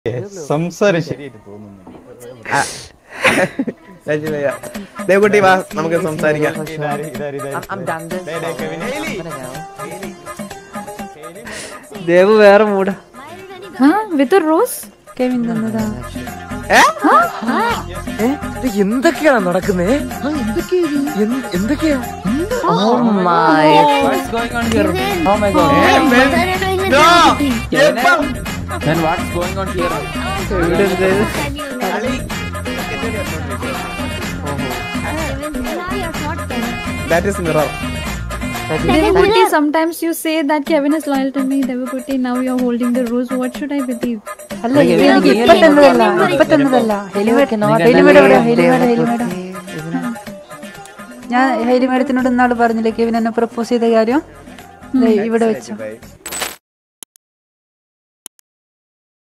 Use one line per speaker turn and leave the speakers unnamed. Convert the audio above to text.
സംസാരിച്ചു
ദേവകുട്ടി വാ നമുക്ക് സംസാരിക്കാം
ദേവ് വേറെ മൂടാ
വിത്ത് റോസ് കെവിൻ തന്നതാ
എന്തൊക്കെയാ നടക്കുന്നേ എന്ത്- എന്തൊക്കെയാ
What's going on here? Oh my god. Then what's going on here?
That is mirror
Devakuti, sometimes you say that Kevin is loyal to me. Devakuti, now you're holding the rose. What should I believe?
അല്ല ഇത് എനിക്ക് ഇപ്പൊ തന്നതല്ല ഇപ്പൊ തന്നതല്ല ഹെലിമേഡ് ഹെലിമേഡ് എവിടെയാ ഹെലിമേഡ് ഹെലിമേഡ് ഞാൻ ഹെലിമേഡത്തിനോട് ഇന്നാള് പറഞ്ഞില്ലേ Kevin എന്നെ പ്രപ്പോസ് ചെയ്ത കാര്യം ദേ ഇവിടെ വെച്ചു